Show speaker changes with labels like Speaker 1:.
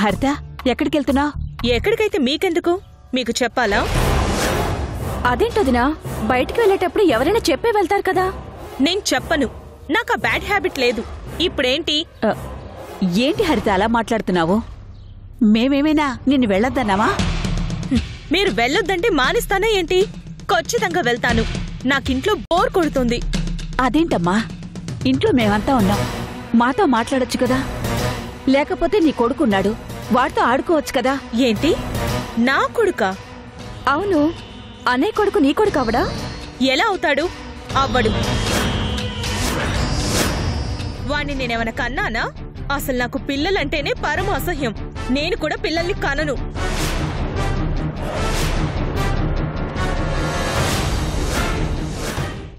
Speaker 1: హరిత ఎక్కడికెళ్తున్నావు
Speaker 2: ఎక్కడికైతే మీకెందుకు మీకు చెప్పాలా
Speaker 3: అదేంటదినా బయటికి వెళ్ళేటప్పుడు ఎవరైనా చెప్పే వెళ్తారు కదా
Speaker 2: నేను చెప్పను నాకు ఆ బ్యాడ్ హ్యాబిట్ లేదు ఇప్పుడేంటి
Speaker 1: ఆ, ఏంటి హరిత అలా మాట్లాడుతున్నావు మేమేమైనా నిన్ను వెళ్ళొద్దన్నావా
Speaker 2: మీరు వెళ్ళొద్దంటే మానేస్తానా ఏంటి ఖచ్చితంగా వెళ్తాను నాకింట్లో బోర్ కొడుతుంది
Speaker 1: అదేంటమ్మా ఇంట్లో మేమంతా ఉన్నాం మాతో మాట్లాడొచ్చు కదా లేకపోతే నీ కొడుకున్నాడు వాడితో ఆడుకోవచ్చు కదా
Speaker 2: ఏంటి నా కొడుకా
Speaker 3: అవును అన్నయ్య కొడుకు నీ కొడుకు అవడా
Speaker 2: ఎలా అవుతాడు అవ్వడు వాణ్ణి నేనేమైనా కన్నానా అసలు నాకు పిల్లలంటేనే పరమ అసహ్యం నేను కూడా పిల్లల్ని కనను